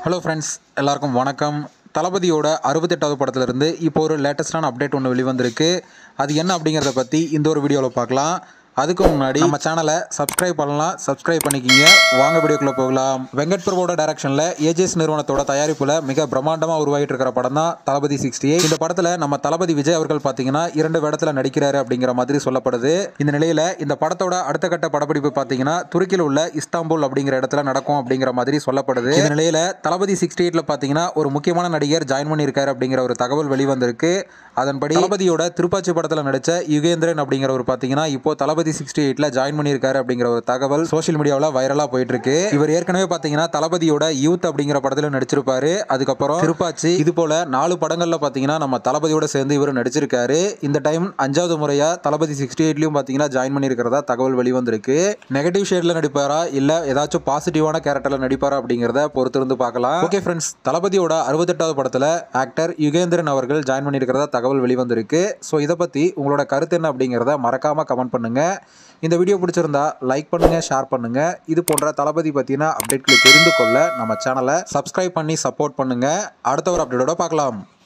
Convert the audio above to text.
hello friends எல்லாருக்கும் வணக்கம் தளபதியோட அறுபத்தெட்டாவது படத்துலேருந்து இப்போ ஒரு லேட்டஸ்டான அப்டேட் ஒன்று வெளிவந்திருக்கு அது என்ன அப்படிங்கிறத பற்றி இந்த ஒரு வீடியோவில் பார்க்கலாம் அதுக்கு முன்னாடி நம்ம சேனலை சப்ஸ்கிரைப் பண்ணலாம் சப்ஸ்கிரைப் பண்ணிக்கிங்க வாங்க வீடியோக்குள்ளே போகலாம் வெங்கட் பிரபுவோட டைரக்ஷனில் ஏஜேஸ் நிறுவனத்தோட தயாரிப்பில் மிக பிரம்மாண்டமாக உருவாகிட்டு இருக்கிற படம் தான் தளபதி சிக்ஸ்டி இந்த படத்தில் நம்ம தளபதி விஜய் அவர்கள் பார்த்தீங்கன்னா இரண்டு வேடத்தில் நடிக்கிறாரு அப்படிங்கிற மாதிரி சொல்லப்படுது இந்த நிலையில் இந்த படத்தோட அடுத்த கட்ட படப்பிடிப்பு பார்த்தீங்கன்னா துருக்கியில் உள்ள இஸ்தாம்புல் அப்படிங்கிற இடத்துல நடக்கும் அப்படிங்கிற மாதிரி சொல்லப்படுது இந்த நிலையில் தளபதி சிக்ஸ்டி எயிட்ல பார்த்தீங்கன்னா ஒரு முக்கியமான நடிகர் ஜாயின் பண்ணியிருக்காரு அப்படிங்கிற ஒரு தகவல் வெளிவந்திருக்கு அதன்படி தளபதியோட திருப்பாச்சி படத்தில் நடித்த யுகேந்திரன் அப்படிங்கிறவர் பார்த்தீங்கன்னா இப்போ தளபதி சிக்ஸ்டி எயிட்ல ஜாயின் பண்ணியிருக்காரு அப்படிங்கிற ஒரு தகவல் சோஷியல் மீடியாவில் வைரலாக போயிட்டு இருக்கு இவர் ஏற்கனவே பார்த்தீங்கன்னா தளபதியோட யூத் அப்படிங்கிற படத்தில் நடிச்சிருப்பாரு அதுக்கப்புறம் திருப்பாச்சி இது போல நாலு படங்கள்ல பார்த்தீங்கன்னா நம்ம தளபதியோட சேர்ந்து இவர் நடிச்சிருக்காரு இந்த டைம் அஞ்சாவது முறையா தளபதி சிக்ஸ்டி எயிட்லயும் பார்த்தீங்கன்னா ஜாயின் பண்ணியிருக்கிறதா தகவல் வெளிவந்திருக்கு நெகட்டிவ் ஷேட்ல நடிப்பாரா இல்ல ஏதாச்சும் பாசிட்டிவான கேரக்டர்ல நடிப்பாரா அப்படிங்கிறத பொறுத்திருந்து பார்க்கலாம் ஓகே ஃப்ரெண்ட்ஸ் தளபதியோட அறுபத்தெட்டாவது படத்துல ஆக்டர் யுகேந்திரன் அவர்கள் ஜாயின் பண்ணியிருக்கிறதா தகவல் வெளிவந்திருக்கு ஸோ இதை பத்தி உங்களோட கருத்து என்ன அப்படிங்கிறத மறக்காம கமெண்ட் பண்ணுங்க இந்த வீடியோ பிடிச்சிருந்தா லைக் பண்ணுங்க ஷேர் பண்ணுங்க இது போன்ற தளபதி பத்தின அப்டேட்களை தெரிந்து கொள்ள நம்ம சேனலை சப்ஸ்கிரைப் பண்ணி சப்போர்ட் பண்ணுங்க அடுத்த ஒரு அப்டேட்டோட பார்க்கலாம்